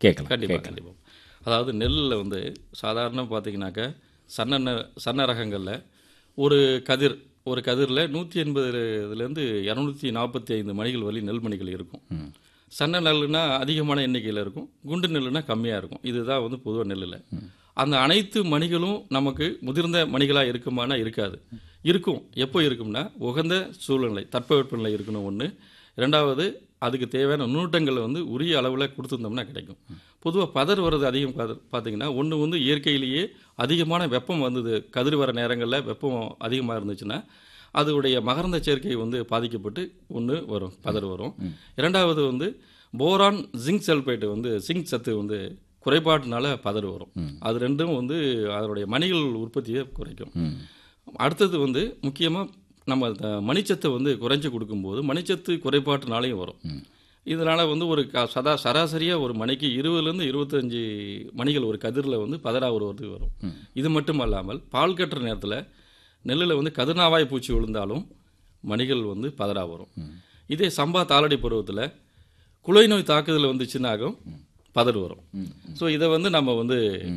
கேட்கலாம் கண்டிப்பாக கேட்கலாம் கண்டிப்பாக அதாவது நெல்லில் வந்து சாதாரண பார்த்தீங்கன்னாக்க சன்ன நெ- சன்ன ரகங்களில் ஒரு கதிர் ஒரு கதிரில் நூற்றி எண்பதுலேருந்து இரநூத்தி நாற்பத்தி ஐந்து மணிகள் வரை நெல் மணிகள் இருக்கும் சன்ன நெல்லுனா அதிகமான எண்ணிக்கையில் இருக்கும் குண்டு நெல்லுனா கம்மியாக இருக்கும் இதுதான் வந்து பொதுவாக நெல்லில் அந்த அனைத்து மணிகளும் நமக்கு முதிர்ந்த மணிகளாக இருக்குமானா இருக்காது இருக்கும் எப்போ இருக்கும்னா உகந்த சூழ்நிலை தட்பவெப்பநிலை இருக்கணும் ஒன்று ரெண்டாவது அதுக்கு தேவையான நுண்ணூட்டங்கள் வந்து உரிய அளவில் கொடுத்துருந்தோம்னா கிடைக்கும் பொதுவாக பதர் வர்றது அதிகம் பாத்து- பார்த்தீங்கன்னா ஒன்று வந்து இயற்கையிலேயே அதிகமான வெப்பம் வந்தது கதிர் வர நேரங்களில் வெப்பம் அதிகமாக இருந்துச்சுன்னா அதோடைய மகரந்த சேர்க்கை வந்து பாதிக்கப்பட்டு ஒன்று வரும் பதர் வரும் இரண்டாவது வந்து போரான் ஜிங்க் சல்பேட் வந்து ஜிங்க் சத்து வந்து குறைபாட்டினால பதர் வரும் அது ரெண்டும் வந்து அதனுடைய மணிகள் உற்பத்தியை குறைக்கும் ம் அடுத்தது வந்து முக்கியமாக நம்ம த- மணிச்சத்தை வந்து குறைஞ்சு கொடுக்கும்போது மணிச்சத்து குறைபாட்டுனாலையும் வரும் இதனால் வந்து ஒரு க சதா சராசரியாக ஒரு மணிக்கு இருபதுலேருந்து இருபத்தஞ்சி மணிகள் ஒரு கதிரில் வந்து பதினா வருவதுக்கு வரும் இது மட்டும் அல்லாமல் பால் கட்டுற நேரத்தில் நெல்லில் வந்து கதிர்நாவாய் பூச்சி விழுந்தாலும் மணிகள் வந்து பதறா வரும் இதே சம்பா தாளடி பருவத்தில் குலை நோய் தாக்குதல் வந்துச்சுன்னாகும் பதர் வரும் ஸோ இதை வந்து நம்ம வந்து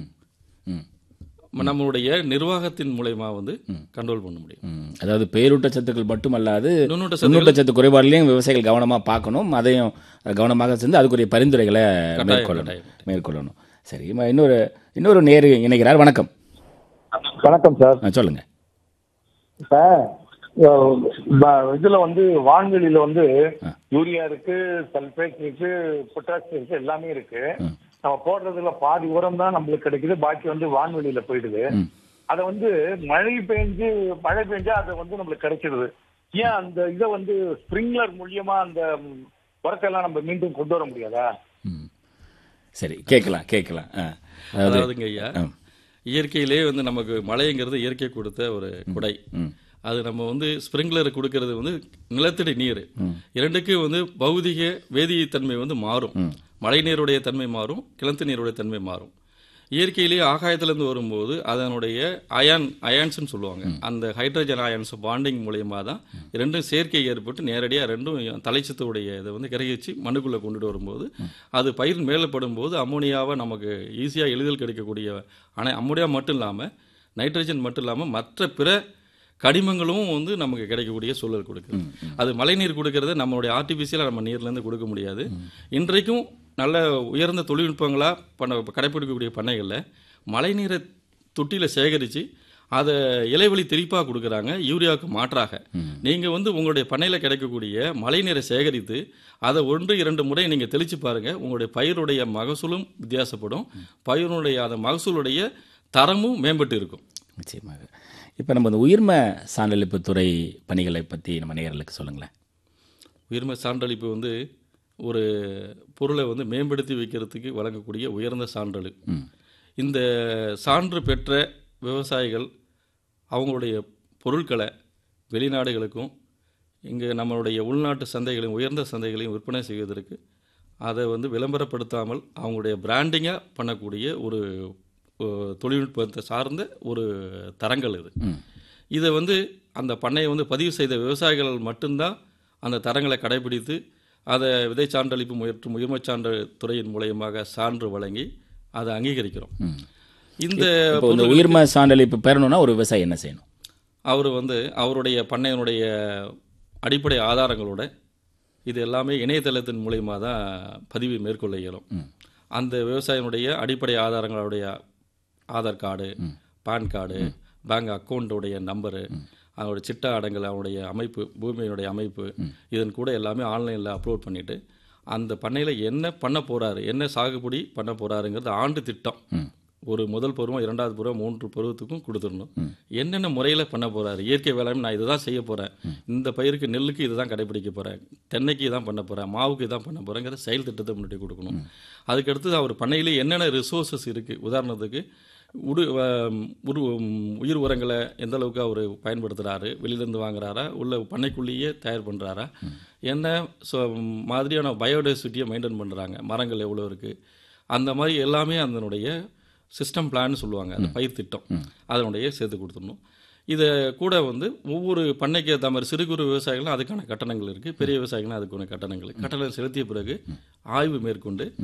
ம் நம்மளுடைய நிர்வாகத்தின் மூலயமா வந்து கண்ட்ரோல் பண்ண முடியும் ம். அதாவது பேரூட்டச்சத்துக்கள் மட்டுமல்லாது நுண்ணூட்ட சத்து நுண்ணூட்டச்சத்து குறைபாடுலையும் விவசாயிகள் கவனமாக பார்க்கணும் அதையும் கவனமாக செஞ்சு அதுக்குரிய பரிந்துரைகளை மேற்கொள்ளணும் கட்டாயம். மேற்கொள்ளணும் சரி ம- இன்னொரு இன்னொரு நேரு இணைகிறார் வணக்கம் வணக்கம் சார் ஆ, சொல்லுங்க இப்ப அஹ், ப- இதுல வந்து வான்வெளியில வந்து யூரியா இருக்கு சல்பேட் இருக்கு பொட்டாஷ் இருக்கு எல்லாமே இருக்கு நம்ம போடுறதுல பாதி உரம் தான் நம்மளுக்கு கிடைக்குது பாக்கி வந்து வான்வெளியில போயிடுது அத வந்து மழை பெஞ்சு மழை பெஞ்சா அது வந்து நம்மளுக்கு கிடைச்சிடுது ஏன் அந்த இதை வந்து ஸ்ப்ரிங்லர் மூலியமா அந்த ம், உரத்தெல்லாம் நம்ம மீண்டும் கொண்டு வர முடியாதா ம். சரி கேட்கலாம் கேட்கலாம் ஆ. அதாவது அதாவதுங்க ஐயா இயற்கையிலே வந்து நமக்கு மழைங்கிறது இயற்கை கொடுத்த ஒரு குடை அது நம்ம வந்து ஸ்ப்ரிங்க்லர் கொடுக்கறது வந்து நிலத்தடி நீர் இரண்டுக்கும் வந்து பௌதிக வேதியியத்தன்மை வந்து மாறும் மழை நீருடைய தன்மை மாறும் கிணத்து நீருடைய தன்மை மாறும் இயற்கையிலேயே ஆகாயத்திலேருந்து வரும்போது அதனுடைய அயான் அயான்ஸ்னு சொல்லுவாங்க அந்த ஹைட்ரஜன் அயான்ஸ் பாண்டிங் மூலியமாக தான் ரெண்டும் சேர்க்கை ஏற்பட்டு நேரடியாக ரெண்டும் தலைச்சத்துடைய இதை வந்து கிரகிச்சு மண்ணுக்குள்ளே கொண்டுட்டு வரும்போது அது பயிர் மேலே படும்போது அம்மோனியாவை நமக்கு ஈஸியாக எளிதில் கிடைக்கக்கூடிய ஆனால் அம்மோனியா மட்டும் இல்லாமல் நைட்ரஜன் மட்டும் இல்லாமல் மற்ற பிற கனிமங்களும் வந்து நமக்கு கிடைக்கக்கூடிய சூழல் கொடுக்குது அது மழைநீர் கொடுக்கறது நம்மளுடைய ஆர்டிஃபிஷியலாக நம்ம நீர்லேருந்து கொடுக்க முடியாது இன்றைக்கும் நல்ல உயர்ந்த தொழில்நுட்பங்களாக பண்ண கடைப்பிடிக்கக்கூடிய பண்ணைகளில் மழைநீரை தொட்டியில் சேகரித்து அதை இலைவழி தெளிப்பாக கொடுக்குறாங்க யூரியாவுக்கு மாற்றாக நீங்கள் வந்து உங்களுடைய பண்ணையில் கிடைக்கக்கூடிய மழைநீரை சேகரித்து அதை ஒன்று இரண்டு முறை நீங்கள் தெளித்து பாருங்கள் உங்களுடைய பயிருடைய மகசூலும் வித்தியாசப்படும் பயிருடைய அந்த மகசூலுடைய தரமும் மேம்பட்டு இருக்கும் நிச்சயமாக இப்போ நம்ம இந்த உயிர்ம சான்றளிப்பு துறை பணிகளை பற்றி நம்ம நேயர்களுக்கு சொல்லுங்களேன் உயர்ம சான்றளிப்பு வந்து ஒரு பொருளை வந்து மேம்படுத்தி வைக்கிறதுக்கு வழங்கக்கூடிய உயர்ந்த சான்றளு இந்த சான்று பெற்ற விவசாயிகள் அவங்களுடைய பொருட்களை வெளிநாடுகளுக்கும் இங்கே நம்மளுடைய உள்நாட்டு சந்தைகளையும் உயர்ந்த சந்தைகளையும் விற்பனை செய்வதற்கு அதை வந்து விளம்பரப்படுத்தாமல் அவங்களுடைய பிராண்டிங்காக பண்ணக்கூடிய ஒரு அஹ், தொழில்நுட்பத்தை சார்ந்த ஒரு தரங்கள் இது இதை வந்து அந்த பண்ணையை வந்து பதிவு செய்த விவசாயிகள் மட்டும்தான் அந்த தரங்களை கடைபிடித்து அதை விதை சான்றளிப்பு முயற்று உயிர்மச் சான்று துறையின் மூலயமாக சான்று வழங்கி அதை அங்கீகரிக்கிறோம் இந்த இப்போ இந்த உயிர்ம சான்றளிப்பு பெறணும்னா ஒரு விவசாயி என்ன செய்யணும் அவர் வந்து அவருடைய பண்ணையினுடைய அடிப்படை ஆதாரங்களோட இது எல்லாமே இணையதளத்தின் மூலயமா தான் பதிவு மேற்கொள்ள இயலும் அந்த விவசாயினுடைய அடிப்படை ஆதாரங்களுடைய Aadhaar card PAN card bank அக்கௌண்ட்டுடைய நம்பரு அவனுடைய சிட்டா அடங்கல் அவனுடைய அமைப்பு பூமியினுடைய அமைப்பு இதன் கூட எல்லாமே ஆன்லைனில் அப்லோட் பண்ணிவிட்டு அந்த பண்ணையில் என்ன பண்ண போகிறாரு என்ன சாகுபடி பண்ண போகிறாருங்கிறது ஆண்டு திட்டம் ஒரு முதல் பருவம் இரண்டாவது பருவம் மூன்று பருவத்துக்கும் கொடுத்துடணும் என்னென்ன முறையில் பண்ண போறாரு இயற்கை வேளாண் நான் இதுதான் செய்ய போகிறேன் இந்த பயிருக்கு நெல்லுக்கு இதுதான் கடைபிடிக்க போகிறேன் தென்னைக்கு இதான் பண்ண போகிறேன் மாவுக்கு இதான் பண்ண போகிறேங்கிற செயல் திட்டத்தை முன்னாடி கொடுக்கணும் அதுக்கடுத்து அவர் பண்ணையிலே என்னென்ன ரிசோர்ஸஸ் இருக்குது உதாரணத்துக்கு உடு ஆம், உரு உம், உயிர் உரங்களை எந்த அளவுக்கு அவர் பயன்படுத்துகிறாரு வெளியிலேருந்து வாங்குறாரா உள்ள பண்ணைக்குள்ளேயே தயார் பண்ணுறாரா என்ன ஸோ மாதிரியான பயோடைவர்சிட்டியை மெயின்டைன் பண்ணுறாங்க மரங்கள் எவ்வளோ இருக்குது அந்த மாதிரி எல்லாமே அதனுடைய சிஸ்டம் பிளான் சொல்லுவாங்க அந்த பயிர் திட்டம் அதனுடைய சேர்த்து கொடுத்துடணும் இதை கூட வந்து ஒவ்வொரு பண்ணைக்கு ஏற்ற மாதிரி சிறு குறு விவசாயிகளும் அதுக்கான கட்டணங்கள் இருக்குது பெரிய விவசாயிகளும் அதுக்கான கட்டணங்கள் கட்டணம் செலுத்திய பிறகு ஆய்வு மேற்கொண்டு